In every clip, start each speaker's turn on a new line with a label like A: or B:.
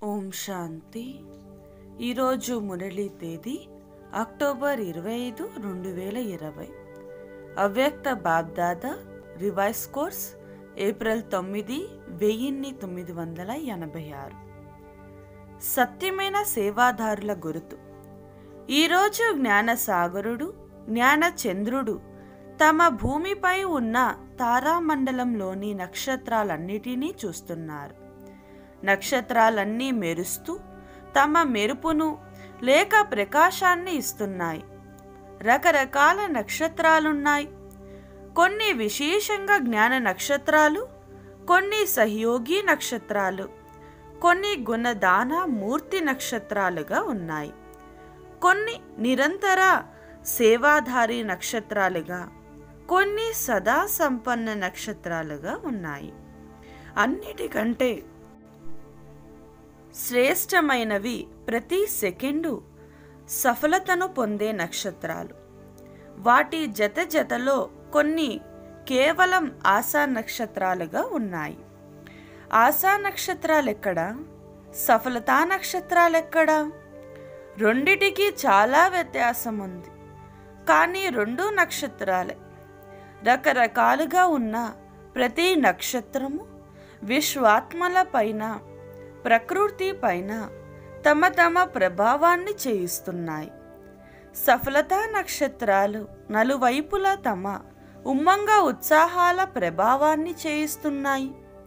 A: ఓం శాంతి ఈరోజు మురళీ తేదీ అక్టోబర్ ఇరవై ఐదు రెండు వేల ఇరవై అవ్యక్త బాబ్దాదా రివైస్ కోర్స్ ఏప్రిల్ తొమ్మిది వెయ్యిన్ని తొమ్మిది వందల ఎనభై ఆరు సత్యమైన సేవాదారుల గురుతు ఈరోజు జ్ఞానసాగరుడు జ్ఞానచంద్రుడు తమ భూమిపై ఉన్న తారామండలంలోని నక్షత్రాలన్నిటినీ చూస్తున్నారు నక్షత్రాలన్నీ మెరుస్తూ తమ మెరుపును లేక ప్రకాశాన్ని ఇస్తున్నాయి రకరకాల నక్షత్రాలున్నాయి కొన్ని విశేషంగా జ్ఞాన నక్షత్రాలు కొన్ని సహయోగి నక్షత్రాలు కొన్ని గుణదాన మూర్తి నక్షత్రాలుగా ఉన్నాయి కొన్ని నిరంతర సేవాధారి నక్షత్రాలుగా కొన్ని సదా సంపన్న నక్షత్రాలుగా ఉన్నాయి అన్నిటికంటే శ్రేష్టమైనవి ప్రతి సెకండు సఫలతను పొందే నక్షత్రాలు వాటి జత జతలో కొన్ని కేవలం ఆశా నక్షత్రాలుగా ఉన్నాయి ఆశా నక్షత్రాలు ఎక్కడ సఫలతా నక్షత్రాలు ఎక్కడ రెండిటికి చాలా వ్యత్యాసం ఉంది కానీ రెండు నక్షత్రాలే రకరకాలుగా ఉన్న ప్రతి నక్షత్రము విశ్వాత్మల పైన ప్రకృతి పైన తమ తమ ప్రభావాన్ని చేయిస్తున్నాయి సఫలతా నక్షత్రాలు నలువైపులా తమ ఉమ్మంగ ఉత్సాహాల ప్రభావాన్ని చేయిస్తున్నాయి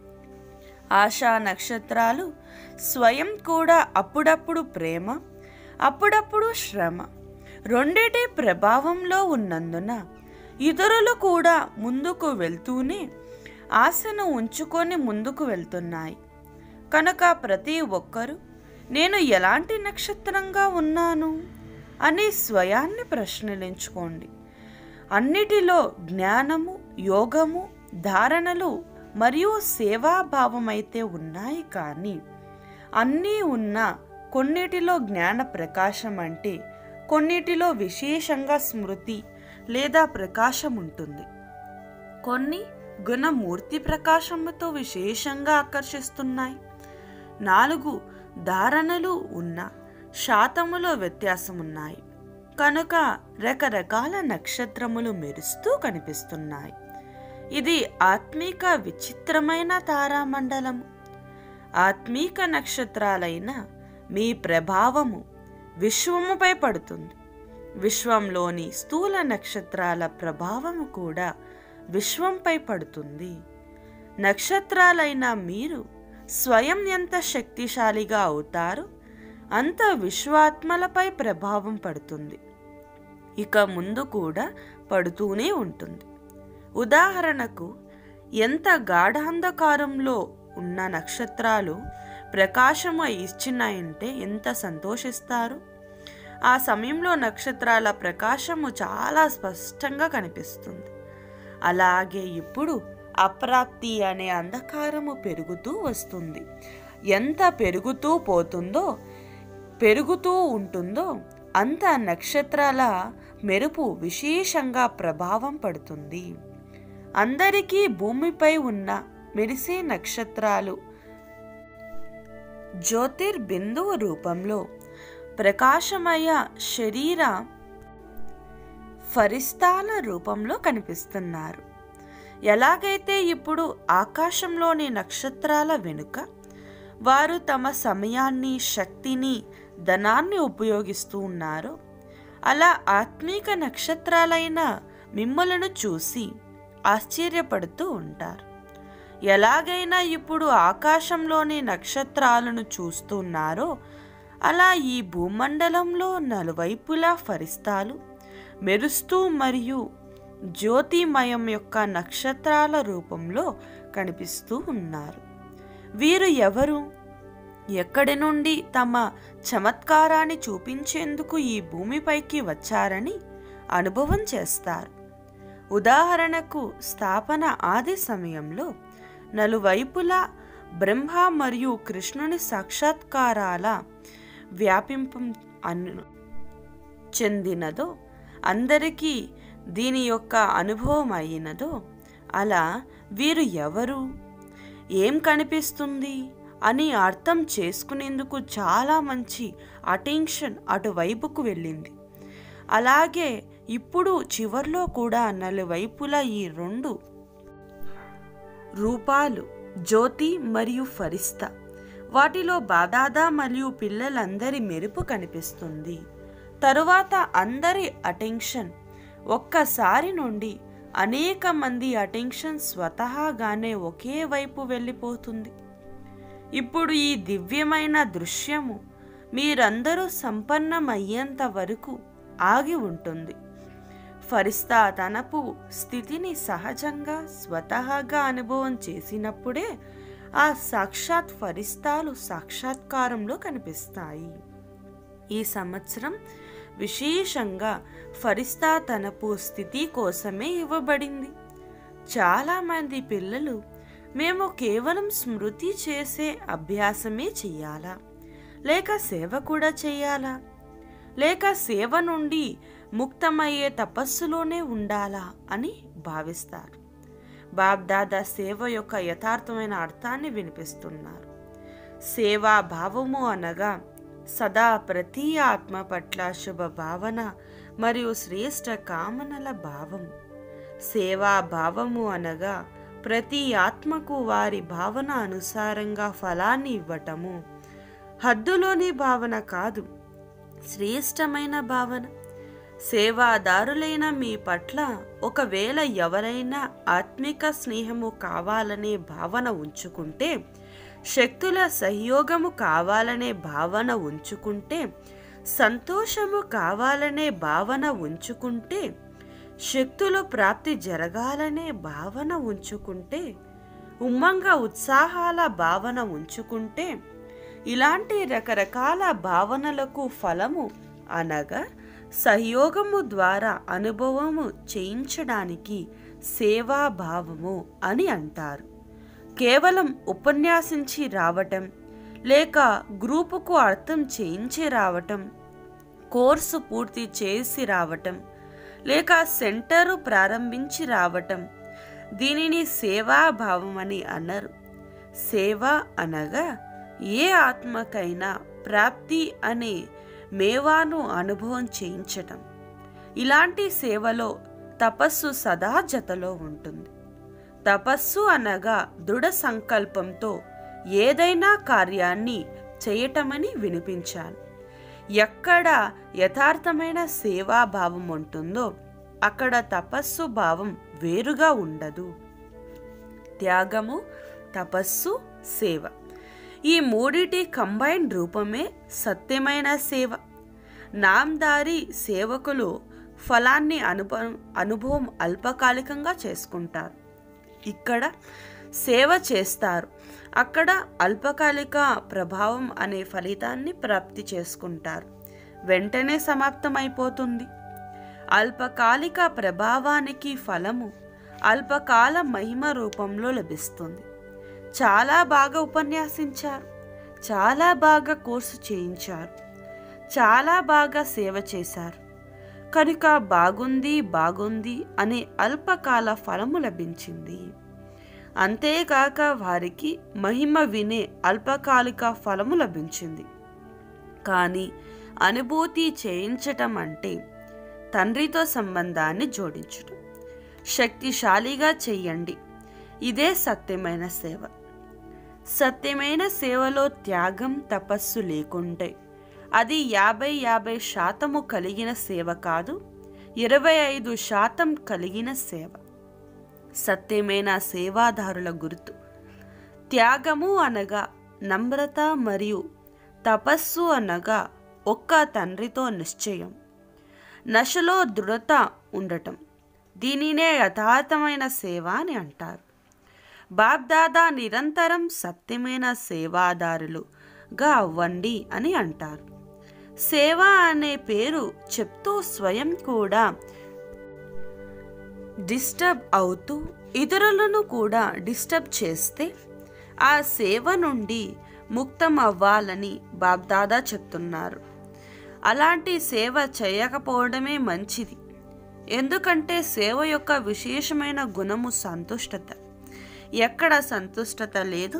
A: ఆశా నక్షత్రాలు స్వయం కూడా అప్పుడప్పుడు ప్రేమ అప్పుడప్పుడు శ్రమ రెండిటి ప్రభావంలో ఉన్నందున ఇతరులు కూడా ముందుకు వెళ్తూనే ఆశను ఉంచుకొని ముందుకు వెళ్తున్నాయి కనుక ప్రతి ఒక్కరూ నేను ఎలాంటి నక్షత్రంగా ఉన్నాను అని స్వయాన్ని ప్రశ్నలించుకోండి అన్నిటిలో జ్ఞానము యోగము ధారణలు మరియు సేవాభావమైతే ఉన్నాయి కానీ అన్నీ ఉన్న కొన్నిటిలో జ్ఞాన ప్రకాశం అంటే కొన్నిటిలో విశేషంగా స్మృతి లేదా ప్రకాశం ఉంటుంది కొన్ని గుణమూర్తి ప్రకాశముతో విశేషంగా ఆకర్షిస్తున్నాయి నాలుగు ధారణలు ఉన్న శాతములో వ్యత్యాసమున్నాయి కనుక రకరకాల నక్షత్రములు మెరుస్తూ కనిపిస్తున్నాయి ఇది ఆత్మీక విచిత్రమైన తారామండలము ఆత్మీక నక్షత్రాలైన మీ ప్రభావము విశ్వముపై పడుతుంది విశ్వంలోని స్థూల నక్షత్రాల ప్రభావము కూడా విశ్వంపై పడుతుంది నక్షత్రాలైన మీరు స్వయం ఎంత శక్తిశాలిగా అవుతారో అంత విశ్వాత్మలపై ప్రభావం పడుతుంది ఇక ముందు కూడా పడుతూనే ఉంటుంది ఉదాహరణకు ఎంత గాఢాంధకారంలో ఉన్న నక్షత్రాలు ప్రకాశము ఇచ్చినాయంటే ఎంత సంతోషిస్తారు ఆ సమయంలో నక్షత్రాల ప్రకాశము చాలా స్పష్టంగా కనిపిస్తుంది అలాగే ఇప్పుడు అప్రాప్తి అనే అంధకారము పెరుగుతూ వస్తుంది ఎంత పెరుగుతూ పోతుందో పెరుగుతూ ఉంటుందో అంత నక్షత్రాల మెరుపు విశేషంగా ప్రభావం పడుతుంది అందరికీ భూమిపై ఉన్న మెరిసే నక్షత్రాలు జ్యోతిర్బిందువు రూపంలో ప్రకాశమయ శరీర ఫరిస్తాల రూపంలో కనిపిస్తున్నారు ఎలాగైతే ఇప్పుడు ఆకాశంలోని నక్షత్రాల వెనుక వారు తమ సమయాన్ని శక్తిని ధనాన్ని ఉపయోగిస్తూ ఉన్నారో అలా ఆత్మీక నక్షత్రాలైన మిమ్మలను చూసి ఆశ్చర్యపడుతూ ఉంటారు ఎలాగైనా ఇప్పుడు ఆకాశంలోని నక్షత్రాలను చూస్తున్నారో అలా ఈ భూమండలంలో నలువైపులా ఫరిస్తాలు మెరుస్తూ మరియు జ్యోతిమయం యొక్క నక్షత్రాల రూపంలో కనిపిస్తూ ఉన్నారు వీరు ఎవరు ఎక్కడి నుండి తమ చమత్కారాన్ని చూపించేందుకు ఈ భూమిపైకి వచ్చారని అనుభవం చేస్తారు ఉదాహరణకు స్థాపన ఆది సమయంలో నలువైపులా బ్రహ్మ మరియు కృష్ణుని సాక్షాత్కారాల వ్యాపింపం అను చెందినదో అందరికీ దీని యొక్క అనుభవం అయినదో అలా వీరు ఎవరు ఏం కనిపిస్తుంది అని అర్థం చేసుకునేందుకు చాలా మంచి అటెన్షన్ అటువైపుకు వెళ్ళింది అలాగే ఇప్పుడు చివర్లో కూడా నలువైపులా ఈ రెండు రూపాలు జ్యోతి మరియు ఫరిస్తా వాటిలో బాదాదా మరియు పిల్లలందరి మెరుపు కనిపిస్తుంది తరువాత అందరి అటెన్షన్ ఒక్కసారి నుండి అనేక మంది అటెన్షన్ స్వతహాగానే ఒకే వైపు వెళ్ళిపోతుంది ఇప్పుడు ఈ దివ్యమైన దృశ్యము మీరందరూ సంపన్నమయ్యేంత వరకు ఆగి ఉంటుంది ఫరిస్తా తనపు స్థితిని సహజంగా స్వతహాగా అనుభవం చేసినప్పుడే ఆ సాక్షాత్ ఫరిస్తాలు సాక్షాత్కారంలో కనిపిస్తాయి ఈ సంవత్సరం విశేషంగా ఫరిస్తా తనపు స్థితి కోసమే ఇవ్వబడింది చాలామంది పిల్లలు మేము కేవలం స్మృతి చేసే అభ్యాసమే చెయ్యాలా లేక సేవ కూడా చెయ్యాలా లేక సేవ నుండి ముక్తమయ్యే తపస్సులోనే ఉండాలా అని భావిస్తారు బాబ్దాదా సేవ యొక్క యథార్థమైన అర్థాన్ని వినిపిస్తున్నారు సేవా భావము అనగా సదా ప్రతి ఆత్మ పట్ల శుభ భావన మరియు శ్రేష్ట కామనల భావం సేవా భావము అనగా ప్రతి ఆత్మకు వారి భావన అనుసారంగా ఫలాన్ని ఇవ్వటము హద్దులోని భావన కాదు శ్రేష్టమైన భావన సేవాదారులైన మీ పట్ల ఒకవేళ ఎవరైనా ఆత్మిక స్నేహము కావాలనే భావన ఉంచుకుంటే శక్తుల సహయోగము కావాలనే భావన ఉంచుకుంటే సంతోషము కావాలనే భావన ఉంచుకుంటే శక్తులు ప్రాప్తి జరగాలనే భావన ఉంచుకుంటే ఉమ్మంగా ఉత్సాహాల భావన ఉంచుకుంటే ఇలాంటి రకరకాల భావనలకు ఫలము అనగా సహయోగము ద్వారా అనుభవము చేయించడానికి సేవాభావము అని అంటారు కేవలం ఉపన్యాసించి రావటం లేక గ్రూపుకు అర్థం చేయించి రావటం కోర్సు పూర్తి చేసి రావటం లేక సెంటరు ప్రారంభించి రావటం దీనిని సేవాభావం అని అన్నారు సేవ అనగా ఏ ఆత్మకైనా ప్రాప్తి అనే మేవాను అనుభవం చేయించటం ఇలాంటి సేవలో తపస్సు సదా జతలో ఉంటుంది తపస్సు అనగా దృఢ సంకల్పంతో ఏదైనా కార్యాన్ని చేయటమని వినిపించాను ఎక్కడ యథార్థమైన సేవాభావం ఉంటుందో అక్కడ తపస్సు భావం వేరుగా ఉండదు త్యాగము తపస్సు సేవ ఈ మూడిటి కంబైన్డ్ రూపమే సత్యమైన సేవ నామ్దారి సేవకులు ఫలాన్ని అనుభ అనుభవం అల్పకాలికంగా చేసుకుంటారు ఇక్కడ సేవ చేస్తారు అక్కడ అల్పకాలిక ప్రభావం అనే ఫలితాన్ని ప్రాప్తి చేసుకుంటారు వెంటనే సమాప్తమైపోతుంది అల్పకాలిక ప్రభావానికి ఫలము అల్పకాల మహిమ రూపంలో లభిస్తుంది చాలా బాగా ఉపన్యాసించారు చాలా బాగా కోర్సు చేయించారు చాలా బాగా సేవ చేశారు కనుక బాగుంది బాగుంది అనే అల్పకాల ఫలము లభించింది అంతేకాక వారికి మహిమ వినే అల్పకాలిక ఫలము లభించింది కానీ అనుభూతి చేయించటం అంటే తండ్రితో సంబంధాన్ని జోడించడం శక్తిశాలిగా చెయ్యండి ఇదే సత్యమైన సేవ సత్యమైన సేవలో త్యాగం తపస్సు లేకుంటే అది యాభై యాభై శాతము కలిగిన సేవ కాదు ఇరవై ఐదు శాతం కలిగిన సేవ సత్యమైన సేవాదారుల గుర్తు త్యాగము అనగా నమ్రత మరియు తపస్సు అనగా ఒక్క తండ్రితో నిశ్చయం నశలో దృఢత ఉండటం దీనినే యథార్థమైన సేవ అని అంటారు బాబ్దాదా నిరంతరం సత్యమైన సేవాదారులుగా అవ్వండి అని అంటారు సేవ అనే పేరు చెప్తూ స్వయం కూడా డిస్టర్బ్ అవుతూ ఇతరులను కూడా డిస్టర్బ్ చేస్తే ఆ సేవ నుండి ముక్తం అవ్వాలని బాబ్దాదా చెప్తున్నారు అలాంటి సేవ చేయకపోవడమే మంచిది ఎందుకంటే సేవ యొక్క విశేషమైన గుణము సంతుష్టత ఎక్కడ సంతుష్టత లేదో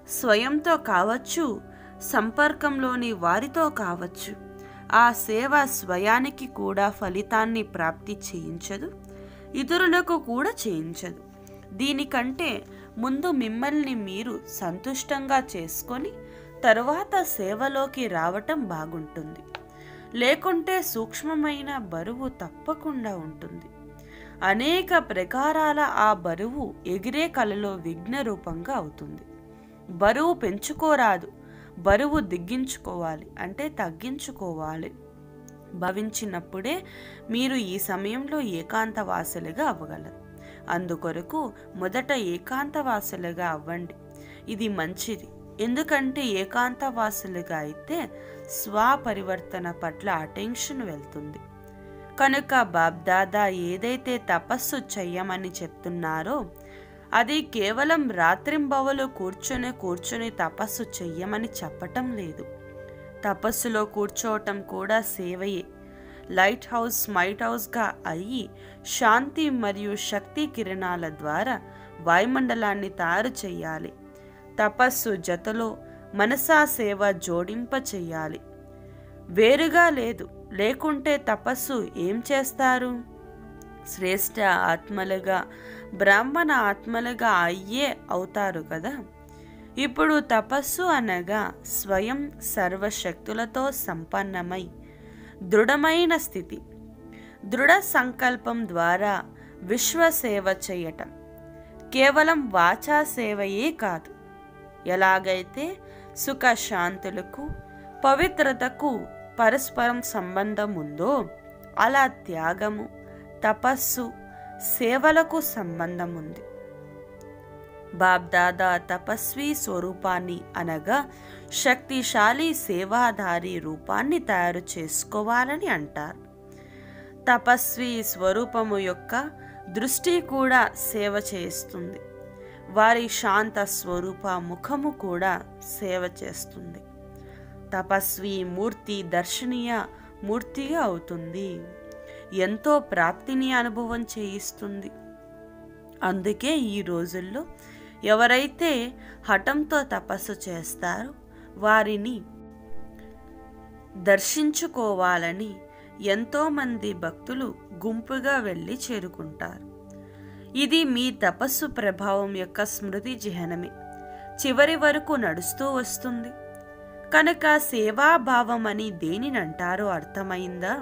A: స్వయంతో కావచ్చు సంపర్కంలోని వారితో కావచ్చు ఆ సేవ స్వయానికి కూడా ఫలితాన్ని ప్రాప్తి చేయించదు ఇతరులకు కూడా చేయించదు దీనికంటే ముందు మిమ్మల్ని మీరు సంతుష్టంగా చేసుకొని తరువాత సేవలోకి రావటం బాగుంటుంది లేకుంటే సూక్ష్మమైన బరువు తప్పకుండా ఉంటుంది అనేక ప్రకారాల ఆ బరువు ఎగిరే కలలో విఘ్న రూపంగా అవుతుంది బరువు పెంచుకోరాదు బరువు దిగ్గించుకోవాలి అంటే తగ్గించుకోవాలి భవించినప్పుడే మీరు ఈ సమయంలో ఏకాంతవాసులుగా అవ్వగలరు అందుకొరకు మొదట ఏకాంతవాసులుగా అవ్వండి ఇది మంచిది ఎందుకంటే ఏకాంతవాసులుగా అయితే స్వపరివర్తన పట్ల అటెన్షన్ వెళ్తుంది కనుక బాబ్దాదా ఏదైతే తపస్సు చెయ్యమని చెప్తున్నారో అది కేవలం రాత్రింబవలు కూర్చొని కూర్చొని తపస్సు చెయ్యమని చెప్పటం లేదు తపస్సులో కూర్చోవటం కూడా సేవయే లైట్ హౌస్ మైట్ హౌస్గా అయ్యి శాంతి మరియు శక్తి కిరణాల ద్వారా వాయుమండలాన్ని తయారు చేయాలి తపస్సు జతలో మనసా సేవ జోడింప చెయ్యాలి వేరుగా లేదు లేకుంటే తపస్సు ఏం చేస్తారు శ్రేష్ఠ ఆత్మలుగా బ్రాహ్మణ ఆత్మలుగా అయ్యే అవుతారు కదా ఇప్పుడు తపస్సు అనగా స్వయం సర్వశక్తులతో సంపన్నమై దృఢమైన స్థితి దృఢ సంకల్పం ద్వారా విశ్వసేవ చేయటం కేవలం వాచా సేవయే కాదు ఎలాగైతే సుఖ శాంతులకు పవిత్రతకు పరస్పరం సంబంధం ఉందో అలా త్యాగము తపస్సు సేవలకు సంబంధం ఉంది బాబ్దాదా తపస్వి స్వరూపాన్ని అనగా శక్తిశాలి సేవాధారి రూపాన్ని తయారు చేసుకోవాలని అంటారు తపస్వి స్వరూపము యొక్క దృష్టి కూడా సేవ చేస్తుంది వారి శాంత స్వరూప ముఖము కూడా సేవ చేస్తుంది తపస్వి మూర్తి దర్శనీయ మూర్తిగా అవుతుంది ఎంతో ప్రాప్తిని అనుభవం చేయిస్తుంది అందుకే ఈ రోజుల్లో ఎవరైతే హఠంతో తపస్సు చేస్తారో వారిని దర్శించుకోవాలని ఎంతోమంది భక్తులు గుంపుగా వెళ్ళి చేరుకుంటారు ఇది మీ తపస్సు ప్రభావం యొక్క స్మృతి చిహ్నమే చివరి వరకు నడుస్తూ వస్తుంది కనుక సేవాభావం అని దేనినంటారో అర్థమైందా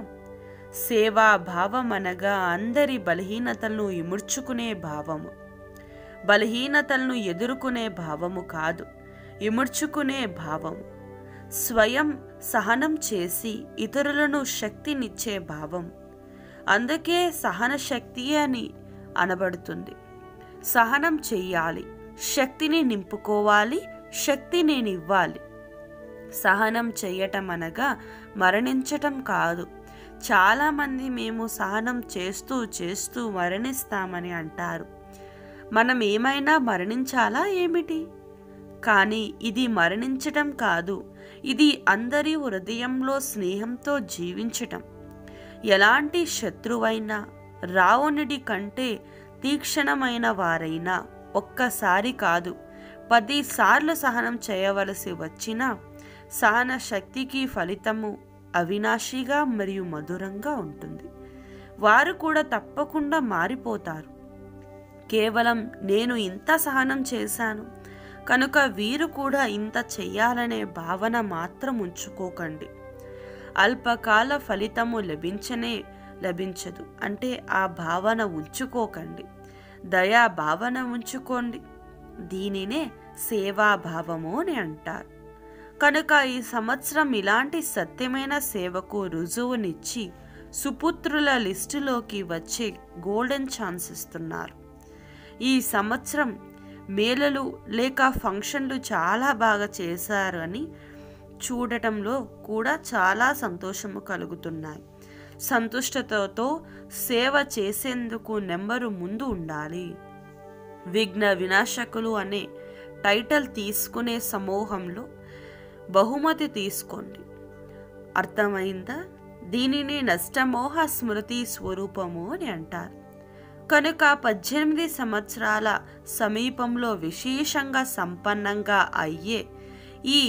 A: సేవాభావం అనగా అందరి బలహీనతలను ఇముడ్చుకునే భావము బలహీనతలను ఎదుర్కొనే భావము కాదు ఇముడ్చుకునే భావము స్వయం సహనం చేసి ఇతరులను శక్తినిచ్చే భావం అందుకే సహన శక్తి అని అనబడుతుంది సహనం చెయ్యాలి శక్తిని నింపుకోవాలి శక్తి నేను ఇవ్వాలి సహనం చెయ్యటం అనగా మరణించటం కాదు చాలామంది మేము సహనం చేస్తూ చేస్తూ మరణిస్తామని అంటారు మనం ఏమైనా మరణించాలా ఏమిటి కానీ ఇది మరణించటం కాదు ఇది అందరి హృదయంలో స్నేహంతో జీవించటం ఎలాంటి శత్రువైనా రావణుడి కంటే తీక్షణమైన వారైనా ఒక్కసారి కాదు పదిసార్లు సహనం చేయవలసి వచ్చినా సహన శక్తికి ఫలితము అవినాశిగా మరియు మధురంగా ఉంటుంది వారు కూడా తప్పకుండా మారిపోతారు కేవలం నేను ఇంత సహనం చేశాను కనుక వీరు కూడా ఇంత చెయ్యాలనే భావన మాత్రం ఉంచుకోకండి అల్పకాల ఫలితము లభించనే లభించదు అంటే ఆ భావన ఉంచుకోకండి దయా భావన ఉంచుకోండి దీనినే సేవాభావము అని అంటారు కనుక ఈ సంవత్సరం ఇలాంటి సత్యమైన సేవకు రుజువునిచ్చి సుపుత్రుల లిస్టులోకి వచ్చే గోల్డెన్ ఛాన్స్ ఇస్తున్నారు ఈ సంవత్సరం మేళలు లేక ఫంక్షన్లు చాలా బాగా చేశారు అని చూడటంలో కూడా చాలా సంతోషము కలుగుతున్నాయి సంతుష్టతతో సేవ చేసేందుకు నెంబరు ముందు ఉండాలి విఘ్న వినాశకులు అనే టైటిల్ తీసుకునే సమూహంలో బహుమతి తీసుకోండి అర్థమైందా దీనిని నష్టమోహ స్మృతి స్వరూపము అని అంటారు కనుక పద్దెనిమిది సంవత్సరాల సమీపంలో విశేషంగా సంపన్నంగా అయ్యే ఈ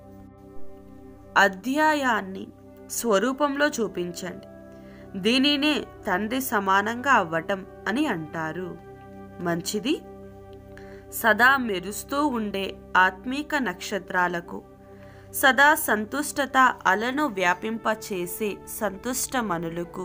A: అధ్యాయాన్ని స్వరూపంలో చూపించండి దీనినే తండ్రి సమానంగా అవ్వటం అని అంటారు మంచిది సదా మెరుస్తూ ఉండే ఆత్మీక నక్షత్రాలకు సదా సంతుష్టత అలను వ్యాపింపచేసే సంతుష్ట మనులకు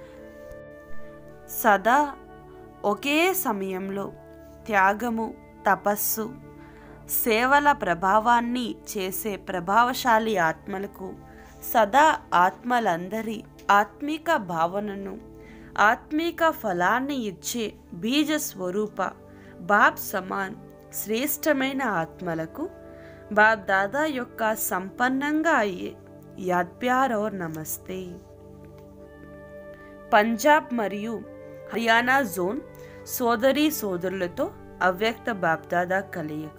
A: సదా ఒకే సమయంలో త్యాగము తపస్సు సేవల ప్రభావాన్ని చేసే ప్రభావశాలి ఆత్మలకు సదా ఆత్మలందరి ఆత్మీక భావనను ఆత్మీక ఫలాన్ని ఇచ్చే బీజ స్వరూప బాబ్ సమాన్ శ్రేష్టమైన ఆత్మలకు బాబ్ దాదా యొక్క సంపన్నంగా అయ్యే యాద్ప్యార్ ఓర్ నమస్తే పంజాబ్ మరియు హర్యానా జోన్ సోదరీ సోదరులతో అవ్యక్త బాబ్దాదా కలయిక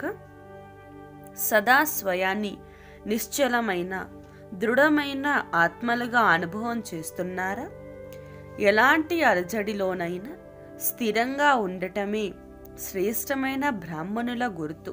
A: సదా స్వయాన్ని నిశ్చలమైన దృఢమైన ఆత్మలుగా అనుభవం చేస్తున్నారా ఎలాంటి అలజడిలోనైనా స్థిరంగా ఉండటమే శ్రేష్టమైన బ్రాహ్మణుల గుర్తు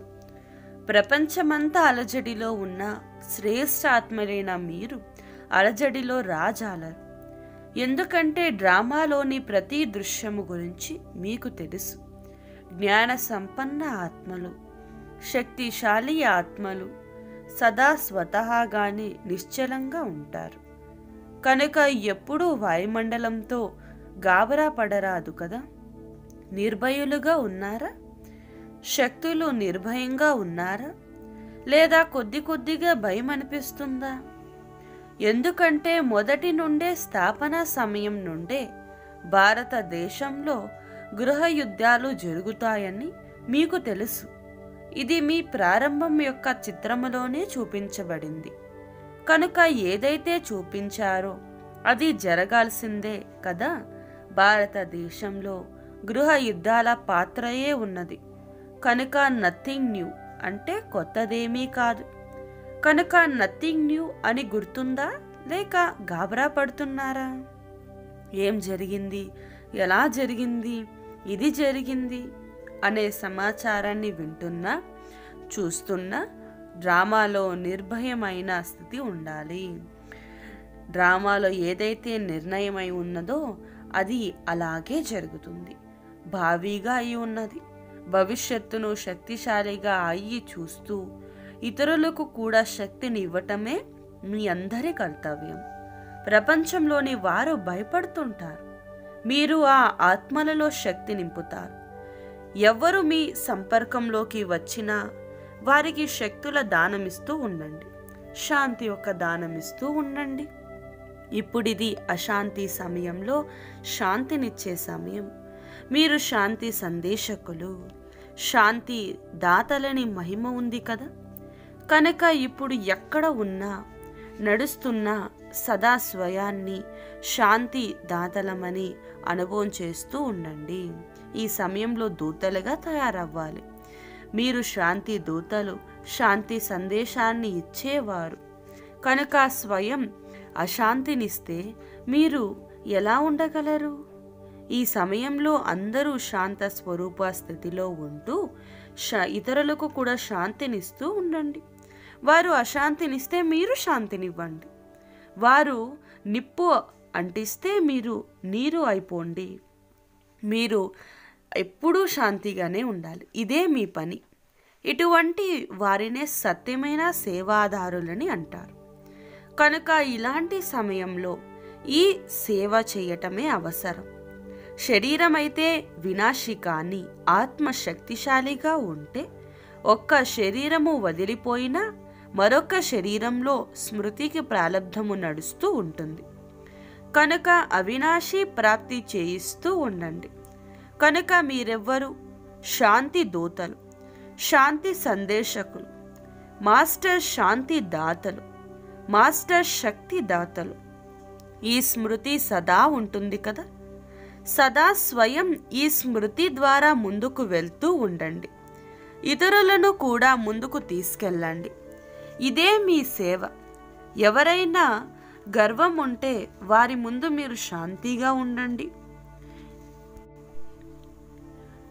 A: ప్రపంచమంతా అలజడిలో ఉన్న శ్రేష్ఠ ఆత్మలైన మీరు అలజడిలో రాజాలరు ఎందుకంటే డ్రామాలోని ప్రతి దృశ్యము గురించి మీకు తెలుసు జ్ఞాన సంపన్న ఆత్మలు శక్తిశాలి ఆత్మలు సదా స్వతహాగానే నిశ్చలంగా ఉంటారు కనుక ఎప్పుడూ వాయుమండలంతో గాబరా పడరాదు కదా నిర్భయులుగా ఉన్నారా శక్తులు నిర్భయంగా ఉన్నారా లేదా కొద్ది కొద్దిగా భయం అనిపిస్తుందా ఎందుకంటే మొదటి నుండే స్థాపన సమయం నుండే భారతదేశంలో గృహ యుద్ధాలు జరుగుతాయని మీకు తెలుసు ఇది మీ ప్రారంభం యొక్క చిత్రములోనే చూపించబడింది కనుక ఏదైతే చూపించారో అది జరగాల్సిందే కదా భారతదేశంలో గృహ యుద్ధాల పాత్రయే ఉన్నది కనుక నథింగ్ న్యూ అంటే కొత్తదేమీ కాదు కనుక నథింగ్ న్యూ అని గుర్తుందా లేక గాబరా పడుతున్నారా ఏం జరిగింది ఎలా జరిగింది ఇది జరిగింది అనే సమాచారాన్ని వింటున్నా చూస్తున్నా డ్రామాలో నిర్భయమైన స్థితి ఉండాలి డ్రామాలో ఏదైతే నిర్ణయమై ఉన్నదో అది అలాగే జరుగుతుంది భారీగా అయి ఉన్నది భవిష్యత్తును శక్తిశాలిగా అయ్యి చూస్తూ ఇతరులకు కూడా శక్తిని ఇవ్వటమే మీ అందరి కర్తవ్యం ప్రపంచంలోని వారు భయపడుతుంటారు మీరు ఆ ఆత్మలలో శక్తి నింపుతారు ఎవరు మీ సంపర్కంలోకి వచ్చినా వారికి శక్తుల దానమిస్తూ ఉండండి శాంతి యొక్క దానమిస్తూ ఉండండి ఇప్పుడిది అశాంతి సమయంలో శాంతినిచ్చే సమయం మీరు శాంతి సందేశకులు శాంతి దాతలని మహిమ ఉంది కదా కనుక ఇప్పుడు ఎక్కడ ఉన్నా నడుస్తున్నా సదా స్వయాన్ని శాంతి దాతలమని అనుభవం చేస్తూ ఉండండి ఈ సమయంలో దూతలుగా తయారవ్వాలి మీరు శాంతి దూతలు శాంతి సందేశాన్ని ఇచ్చేవారు కనుక స్వయం అశాంతినిస్తే మీరు ఎలా ఉండగలరు ఈ సమయంలో అందరూ శాంత స్వరూప స్థితిలో ఉంటూ శ ఇతరులకు కూడా శాంతినిస్తూ ఉండండి వారు అశాంతినిస్తే మీరు శాంతినివ్వండి వారు నిప్పు అంటిస్తే మీరు నీరు అయిపోండి మీరు ఎప్పుడూ శాంతిగానే ఉండాలి ఇదే మీ పని ఇటువంటి వారినే సత్యమైన సేవాదారులని అంటారు కనుక ఇలాంటి సమయంలో ఈ సేవ చేయటమే అవసరం శరీరం అయితే వినాశి కానీ ఆత్మ శక్తిశాలిగా ఉంటే ఒక్క శరీరము వదిలిపోయినా మరొక శరీరంలో స్మృతికి ప్రారంధము నడుస్తూ ఉంటుంది కనుక అవినాశి ప్రాప్తి చేయిస్తూ ఉండండి కనుక మీరెవ్వరు శాంతి దూతలు శాంతి సందేశకులు మాస్టర్ శాంతి దాతలు మాస్టర్ శక్తి దాతలు ఈ స్మృతి సదా ఉంటుంది కదా సదా స్వయం ఈ స్మృతి ద్వారా ముందుకు వెళ్తూ ఉండండి ఇతరులను కూడా ముందుకు తీసుకెళ్ళండి ఇదే మీ సేవ ఎవరైనా గర్వం ఉంటే వారి ముందు మీరు శాంతిగా ఉండండి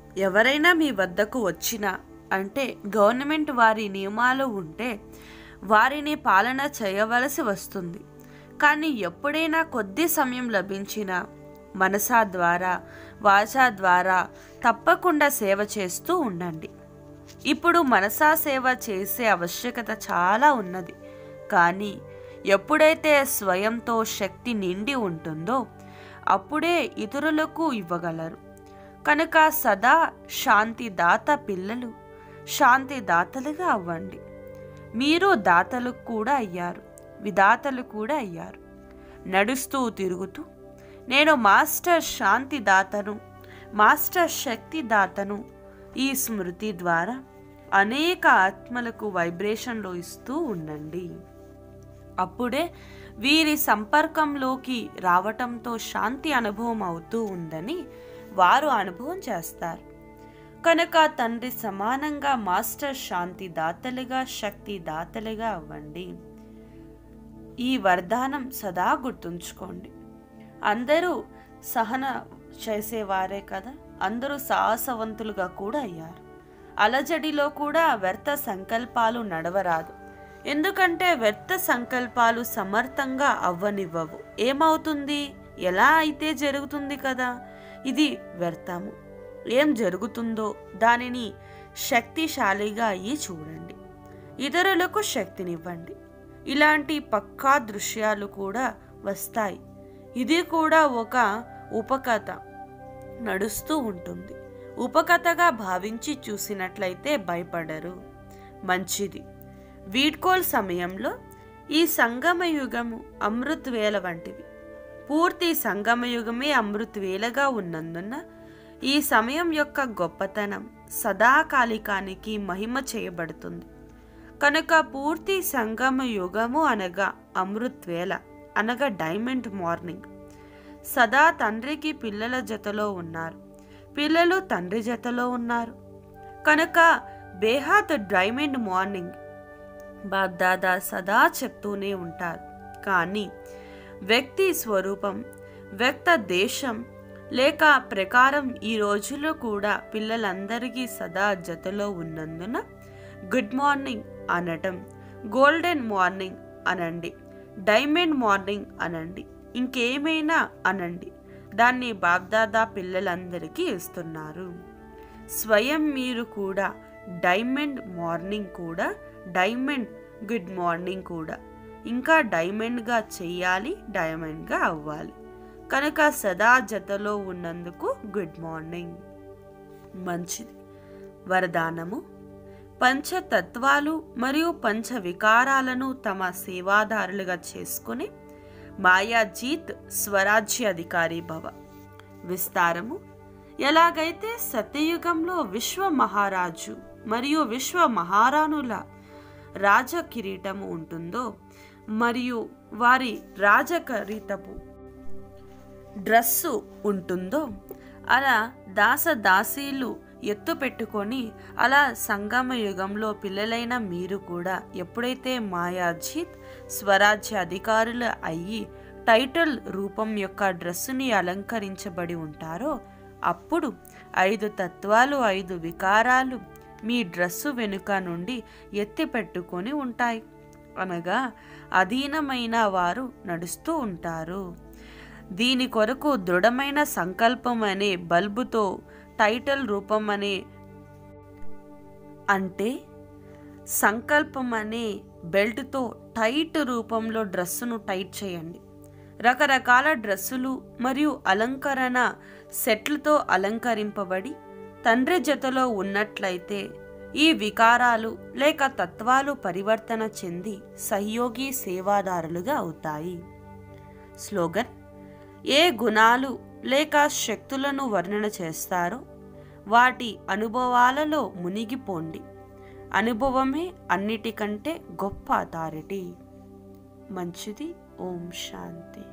A: ఎవరైనా మీ వద్దకు వచ్చినా అంటే గవర్నమెంట్ వారి నియమాలు ఉంటే వారిని పాలన చేయవలసి వస్తుంది కానీ ఎప్పుడైనా కొద్ది సమయం లభించిన మనసా ద్వారా వాచా ద్వారా తప్పకుండా సేవ చేస్తూ ఉండండి ఇప్పుడు మనసా సేవ చేసే ఆవశ్యకత చాలా ఉన్నది కానీ ఎప్పుడైతే స్వయంతో శక్తి నిండి ఉంటుందో అప్పుడే ఇతరులకు ఇవ్వగలరు కనుక సదా శాంతి దాత పిల్లలు శాంతి దాతలుగా అవ్వండి మీరు దాతలు కూడా అయ్యారు విధాతలు కూడా అయ్యారు నడుస్తూ తిరుగుతూ నేను మాస్టర్ శాంతి దాతను మాస్టర్ శక్తి దాతను ఈ స్మృతి ద్వారా అనేక ఆత్మలకు వైబ్రేషన్లు ఇస్తూ ఉండండి అప్పుడే వీరి సంపర్కంలోకి రావటంతో శాంతి అనుభవం అవుతూ ఉందని వారు అనుభవం చేస్తారు కనుక తండ్రి సమానంగా మాస్టర్ శాంతి దాతలుగా శక్తి దాతలుగా అవ్వండి ఈ వరదానం సదా గుర్తుంచుకోండి అందరూ సహన చేసేవారే కదా అందరూ సాహసవంతులుగా కూడా అయ్యారు అలజడిలో కూడా వ్యర్థ సంకల్పాలు నడవరాదు ఎందుకంటే వ్యర్థ సంకల్పాలు సమర్థంగా అవ్వనివ్వవు ఏమవుతుంది ఎలా అయితే జరుగుతుంది కదా ఇది వ్యర్థము ఏం జరుగుతుందో దానిని శక్తిశాలిగా అయ్యి చూడండి ఇతరులకు శక్తినివ్వండి ఇలాంటి పక్కా దృశ్యాలు కూడా వస్తాయి ఇది కూడా ఒక ఉపకథ నడుస్తూ ఉంటుంది ఉపకథగా భావించి చూసినట్లయితే భయపడరు మంచిది వీడ్కోల్ సమయంలో ఈ సంగమయుగము అమృత్ వేల వంటిది పూర్తి సంగమయుగమే అమృత్ వేలగా ఉన్నందున ఈ సమయం యొక్క గొప్పతనం సదాకాలికానికి మహిమ చేయబడుతుంది కనుక పూర్తి సంగమ యుగము అనగా అమృత్ వేళ అనగా డైమండ్ మార్నింగ్ సదా తండ్రికి పిల్లల జతలో ఉన్నారు పిల్లలు తండ్రి జతలో ఉన్నారు కనుక బేహాద్ డైమండ్ మార్నింగ్ బాబ్దాదా సదా చెప్తూనే ఉంటారు కానీ వ్యక్తి స్వరూపం వ్యక్త దేశం లేక ప్రకారం ఈ రోజుల్లో కూడా పిల్లలందరికీ సదా జతలో ఉన్నందున గుడ్ మార్నింగ్ అనటం గోల్డెన్ మార్నింగ్ అనండి డైమండ్ మార్నింగ్ అనండి ఇంకేమైనా అనండి దాన్ని బాబ్దాదా పిల్లలందరికీ ఇస్తున్నారు స్వయం మీరు కూడా డైమండ్ మార్నింగ్ కూడా డైమండ్ గుడ్ మార్నింగ్ కూడా ఇంకా డైమండ్గా చెయ్యాలి డైమండ్గా అవ్వాలి కనుక సదా జతలో ఉన్నందుకు గుడ్ మార్నింగ్ మంచిది వరదానము పంచతత్వాలు మరియు పంచ వికారాలను తమ సేవాదారులుగా చేసుకుని మాయాజీత్ స్వరాజ్య అధికారి భవ విస్తారము ఎలాగైతే సత్యయుగంలో విశ్వ మహారాజు మరియు విశ్వ మహారాణుల రాజ కిరీటము ఉంటుందో మరియు వారి రాజకరీతపు డ్రస్సు ఉంటుందో అలా దాస దాసీలు ఎత్తు పెట్టుకొని అలా సంగమ యుగంలో పిల్లలైన మీరు కూడా ఎప్పుడైతే మాయాజీత్ స్వరాజ్య అధికారులు అయ్యి టైటిల్ రూపం యొక్క డ్రెస్సుని అలంకరించబడి ఉంటారో అప్పుడు ఐదు తత్వాలు ఐదు వికారాలు మీ డ్రెస్సు వెనుక నుండి ఎత్తి పెట్టుకొని ఉంటాయి అనగా అధీనమైన వారు నడుస్తూ ఉంటారు దీని కొరకు దృఢమైన సంకల్పం అనే బల్బుతో టైటిల్ రూపం అనే అంటే సంకల్పం అనే బెల్ట్తో టైట్ రూపంలో డ్రెస్సును టైట్ చేయండి రకరకాల డ్రెస్సులు మరియు అలంకరణ సెట్లతో అలంకరింపబడి తండ్రి జతలో ఉన్నట్లయితే ఈ వికారాలు లేక తత్వాలు పరివర్తన చెంది సహయోగి సేవాదారులుగా అవుతాయి స్లోగన్ ఏ గుణాలు లేక శక్తులను వర్ణన చేస్తారో వాటి అనుభవాలలో మునిగిపోండి అనుభవమే అన్నిటికంటే గొప్ప అథారిటీ మంచిది ఓం శాంతి